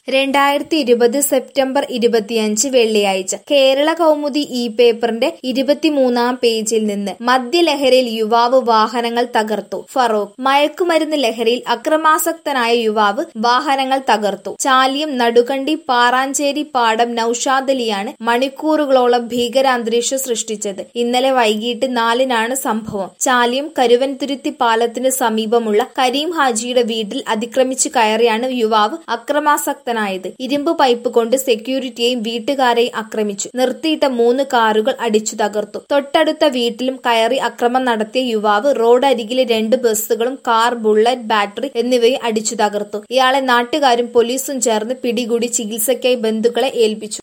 രണ്ടായിരത്തി ഇരുപത് സെപ്റ്റംബർ ഇരുപത്തിയഞ്ച് വെള്ളിയാഴ്ച കേരള കൗമുദി ഇ പേപ്പറിന്റെ ഇരുപത്തിമൂന്നാം പേജിൽ നിന്ന് മദ്യലഹരിയിൽ യുവാവ് വാഹനങ്ങൾ തകർത്തു ഫറൂഖ് മയക്കുമരുന്ന് ലഹരിയിൽ അക്രമാസക്തനായ യുവാവ് വാഹനങ്ങൾ തകർത്തു ചാലിയം നടുകണ്ടി പാറാഞ്ചേരി പാടം നൌഷാദ് അലിയാണ് മണിക്കൂറുകളോളം ഭീകരാന്തരീക്ഷം സൃഷ്ടിച്ചത് ഇന്നലെ വൈകിട്ട് നാലിനാണ് സംഭവം ചാലിയം കരുവൻതുരുത്തി പാലത്തിന് സമീപമുള്ള കരീം ഹാജിയുടെ വീട്ടിൽ അതിക്രമിച്ചു കയറിയാണ് യുവാവ് അക്രമാസക്തനായത് ഇരുമ്പ് പൈപ്പ് കൊണ്ട് സെക്യൂരിറ്റിയെയും വീട്ടുകാരെയും ആക്രമിച്ചു നിർത്തിയിട്ട മൂന്ന് കാറുകൾ അടിച്ചു തകർത്തു തൊട്ടടുത്ത വീട്ടിലും കയറി അക്രമം നടത്തിയ യുവാവ് റോഡരികിലെ രണ്ട് ബസ്സുകളും കാർ ബുള്ളറ്റ് ബാറ്ററി എന്നിവയും അടിച്ചു തകർത്തു ഇയാളെ നാട്ടുകാരും പോലീസും ചേർന്ന് പിടികൂടി ചികിത്സയ്ക്കായി ബന്ധുക്കളെ ഏൽപ്പിച്ചു